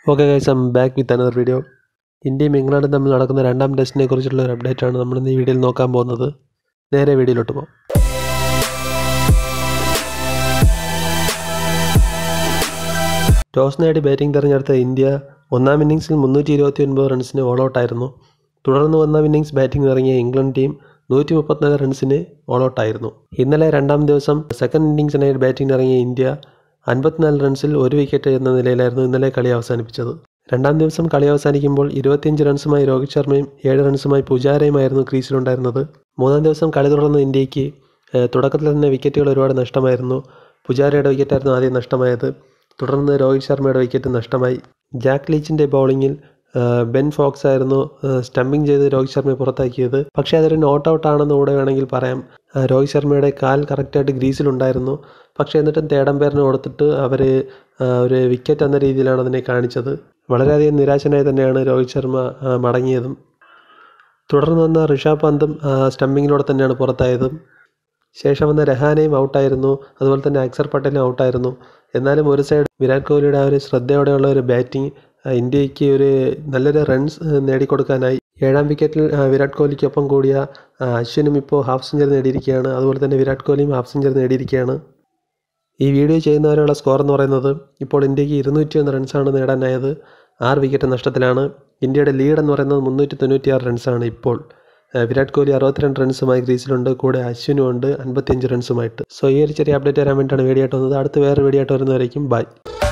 okay guys I'm back with another video ഇന്ത്യയും ഇംഗ്ലണ്ടും തമ്മിൽ നടക്കുന്ന രണ്ടാം ടെസ്റ്റിനെ കുറിച്ചുള്ള ഒരു അപ്ഡേറ്റ് ആണ് നമ്മൾ ഇന്ന് ഈ വീഡിയോയിൽ നോക്കാൻ പോകുന്നത് നേരെ വീഡിയോയിലോട്ട് പോകാം ടോസ് നേടി ബാറ്റിംഗ് തിരഞ്ഞെടുത്ത ഇന്ത്യ ഒന്നാം ഇന്നിങ്സിൽ മുന്നൂറ്റി ഇരുപത്തി ഒൻപത് റൺസിന് ഓൾ ഔട്ടായിരുന്നു തുടർന്ന് ഒന്നാം ഇന്നിങ്സ് ബാറ്റിംഗ് ഇറങ്ങിയ ഇംഗ്ലണ്ട് ടീം നൂറ്റി മുപ്പത്തിനാല് റൺസിന് ഓൾ ഔട്ടായിരുന്നു ഇന്നലെ രണ്ടാം ദിവസം സെക്കൻഡ് ഇന്നിങ്സിനായി ബാറ്റിംഗ് ഇറങ്ങിയ ഇന്ത്യ അൻപത്തിനാല് റൺസിൽ ഒരു വിക്കറ്റ് എന്ന നിലയിലായിരുന്നു ഇന്നലെ കളി അവസാനിപ്പിച്ചത് രണ്ടാം ദിവസം കളി അവസാനിക്കുമ്പോൾ ഇരുപത്തിയഞ്ച് റൺസുമായി രോഹിത് ശർമ്മയും ഏഴ് റൺസുമായി പുജാരയുമായിരുന്നു ക്രീസിലുണ്ടായിരുന്നത് മൂന്നാം ദിവസം കളി തുടർന്ന ഇന്ത്യക്ക് ഏഹ്, തുടക്കത്തിൽ തന്നെ വിക്കറ്റുകൾ ഒരുപാട് നഷ്ടമായിരുന്നു പുജാരയുടെ വിക്കറ്റായിരുന്നു ആദ്യം നഷ്ടമായത് തുടർന്ന് രോഹിത് ശർമ്മയുടെ വിക്കറ്റ് നഷ്ടമായി ജാക്ക് ലീച്ചിൻ്റെ ബൗളിങ്ങിൽ ഏഹ്, ബെൻ ഫോക്സ് ആയിരുന്നു ഏഹ്, സ്റ്റംപിംഗ് ചെയ്ത് രോഹിത് ശർമ്മയെ പുറത്താക്കിയത് പക്ഷേ അതൊരു നോട്ട് ഔട്ട് ആണെന്ന് കൂടെ വേണമെങ്കിൽ പറയാം ഏഹ്, രോഹിത് ശർമ്മയുടെ കാൽ കറക്റ്റായിട്ട് ഗ്രീസിലുണ്ടായിരുന്നു പക്ഷേ എന്നിട്ടും തേടം പേരിന് കൊടുത്തിട്ട് അവർ ഒരു വിക്കറ്റ് എന്ന രീതിയിലാണ് അതിനെ കാണിച്ചത് വളരെയധികം നിരാശനായി തന്നെയാണ് രോഹിത് ശർമ്മ ആ, മടങ്ങിയതും തുടർന്ന് വന്ന ഋഷഭ് പന്തും ആ, സ്റ്റംപിങ്ങിലൂടെ തന്നെയാണ് പുറത്തായതും ശേഷം വന്ന രഹാനയും ഔട്ടായിരുന്നു അതുപോലെ തന്നെ അക്സർ പട്ടേലും ഔട്ടായിരുന്നു എന്നാലും ഒരു സൈഡ് വിരാട് കോഹ്ലിയുടെ ആ ഒരു ശ്രദ്ധയോടെയുള്ള ഒരു ബാറ്റിംഗ് ഇന്ത്യക്ക് ഒരു നല്ലൊരു റൺസ് നേടിക്കൊടുക്കാനായി ഏഴാം വിക്കറ്റിൽ ആ, വിരാട് കോഹ്ലിക്കൊപ്പം കൂടിയ ആ, അശ്വിനും ഇപ്പോൾ ഹാഫ് സെഞ്ചുറി നേടിയിരിക്കുകയാണ് അതുപോലെ തന്നെ വിരാട് കോഹ്ലിയും ഹാഫ് സെഞ്ചുറി നേടിയിരിക്കുകയാണ് ഈ വീഡിയോ ചെയ്യുന്നവരെയുള്ള സ്കോർ എന്ന് പറയുന്നത് ഇപ്പോൾ ഇന്ത്യക്ക് ഇരുന്നൂറ്റി ഒന്ന് റൺസാണ് നേടാനായത് ആറ് വിക്കറ്റ് നഷ്ടത്തിലാണ് ഇന്ത്യയുടെ ലീഡ് എന്ന് പറയുന്നത് മുന്നൂറ്റി തൊണ്ണൂറ്റിയാറ് റൺസാണ് ഇപ്പോൾ ഏഹ് വിരാട് കോഹ്ലി അറുപത്തിരണ്ട് റൺസുമായി ക്രീസിലുണ്ട് കൂടെ അശ്വിനും ഉണ്ട് അൻപത്തിയഞ്ച് റൺസുമായിട്ട് സോ ഈ ഒരു ചെറിയ അപ്ഡേറ്റ് തരാൻ വേണ്ടിയിട്ടാണ് വീഡിയോ ആയിട്ട് വന്നത് അടുത്ത വേറെ വീഡിയോ ആയിട്ട് വരുന്നവരേക്കും ബൈ